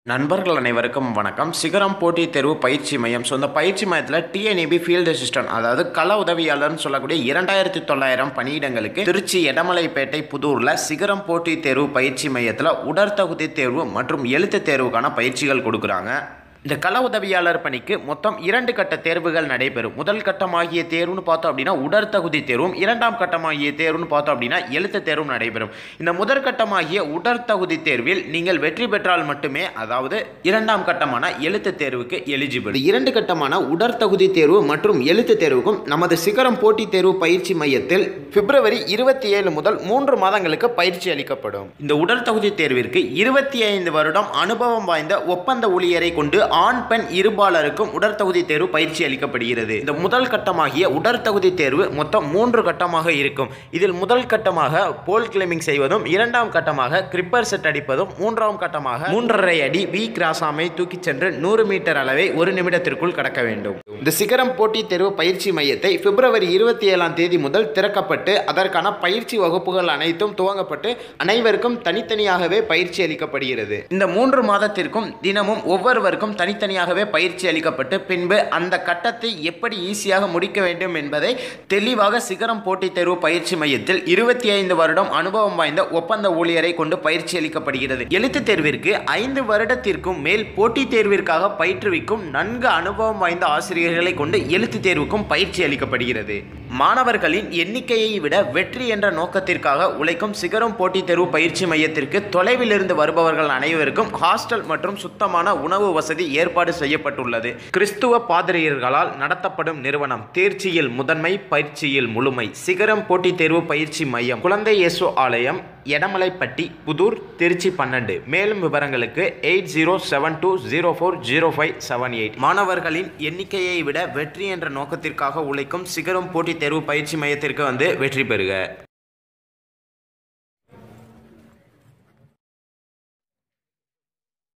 நண்பர்கள் அனைவருக்கும் வணக்கம் சிகரம் போட்டித் தேர்வு பயிற்சி மையம் ஸோ இந்த பயிற்சி மையத்தில் டிஎன்இபி ஃபீல்டு அசிஸ்டன்ட் அதாவது கள உதவியாளர்னு சொல்லக்கூடிய இரண்டாயிரத்தி தொள்ளாயிரம் பணியிடங்களுக்கு திருச்சி எடமலைப்பேட்டை புதூரில் சிகரம் போட்டித் தேர்வு பயிற்சி மையத்தில் உடற்தகுதி தேர்வு மற்றும் எழுத்துத் தேர்வுக்கான பயிற்சிகள் கொடுக்குறாங்க இந்த கள உதவியாளர் பணிக்கு மொத்தம் இரண்டு கட்ட தேர்வுகள் நடைபெறும் முதல் கட்டமாகிய தேர்வுன்னு பார்த்தோம் அப்படின்னா உடற்தகுதி தேர்வும் இரண்டாம் கட்டமாகிய தேர்வுன்னு பார்த்தோம் அப்படின்னா எழுத்து தேர்வும் நடைபெறும் இந்த முதற் கட்டமாகிய உடற்தகுதி தேர்வில் நீங்கள் வெற்றி பெற்றால் மட்டுமே அதாவது இரண்டாம் கட்டமான எழுத்து தேர்வுக்கு எலிஜிபிள் இரண்டு கட்டமான உடற்தகுதி தேர்வு மற்றும் எழுத்து தேர்வுக்கும் நமது சிகரம் போட்டித் தேர்வு பயிற்சி மையத்தில் பிப்ரவரி இருபத்தி ஏழு முதல் மூன்று மாதங்களுக்கு பயிற்சி அளிக்கப்படும் இந்த உடற்தகுதி தேர்விற்கு இருபத்தி ஐந்து வருடம் அனுபவம் வாய்ந்த ஒப்பந்த ஊழியரை கொண்டு ஆண் பெண் இருபாலருக்கும் உடற்தகுதி தேர்வு பயிற்சி அளிக்கப்படுகிறது இந்த முதல் கட்டமாகிய உடற்தகுதி தேர்வு மொத்தம் மூன்று கட்டமாக இருக்கும் இதில் முதல் கட்டமாக போல் கிளைம்பிங் செய்வதும் இரண்டாம் கட்டமாக கிரிப்பர் செட் அடிப்பதும் மூன்றாம் கட்டமாக மூன்றரை அடி வி கிராசாமை தூக்கிச் சென்று நூறு மீட்டர் அளவை ஒரு நிமிடத்திற்குள் கடக்க வேண்டும் இந்த சிகரம் போட்டித் தேர்வு பயிற்சி மையத்தை பிப்ரவரி இருபத்தி ஏழாம் தேதி முதல் திறக்கப்பட்டு அதற்கான பயிற்சி வகுப்புகள் அனைத்தும் துவங்கப்பட்டு அனைவருக்கும் தனித்தனியாகவே பயிற்சி அளிக்கப்படுகிறது இந்த மூன்று மாதத்திற்கும் தினமும் ஒவ்வொருவருக்கும் தனித்தனியாகவே பயிற்சி அளிக்கப்பட்டு பின்பு அந்த கட்டத்தை எப்படி ஈஸியாக முடிக்க வேண்டும் என்பதை தெளிவாக சிகரம் போட்டித் தேர்வு பயிற்சி மையத்தில் இருபத்தி ஐந்து வருடம் அனுபவம் வாய்ந்த ஒப்பந்த ஊழியரை கொண்டு பயிற்சி அளிக்கப்படுகிறது எழுத்துத் தேர்விற்கு ஐந்து வருடத்திற்கும் மேல் போட்டித் தேர்விற்காக பயிற்றுவிக்கும் நன்கு அனுபவம் வாய்ந்த ஆசிரியர்களை கொண்டு எழுத்துத் தேர்வுக்கும் பயிற்சி அளிக்கப்படுகிறது மாணவர்களின் எண்ணிக்கையை விட வெற்றி என்ற நோக்கத்திற்காக உழைக்கும் சிகரம் போட்டித் தேர்வு பயிற்சி மையத்திற்கு தொலைவில் இருந்து வருபவர்கள் அனைவருக்கும் ஹாஸ்டல் மற்றும் சுத்தமான உணவு வசதி ஏற்பாடு செய்யப்பட்டுள்ளது கிறிஸ்துவ பாதிரியர்களால் நடத்தப்படும் நிறுவனம் தேர்ச்சியில் முதன்மை பயிற்சியில் முழுமை சிகரம் போட்டித் தேர்வு பயிற்சி மையம் குழந்தை இயேசு ஆலயம் எடமலைப்பட்டி புதூர் திருச்சி பன்னெண்டு மேலும் விவரங்களுக்கு eight zero seven two zero four zero five seven eight மாணவர்களின் எண்ணிக்கையை விட வெற்றி என்ற நோக்கத்திற்காக உழைக்கும் சிகரம் போட்டித் தேர்வு பயிற்சி மையத்திற்கு வந்து வெற்றி பெறுக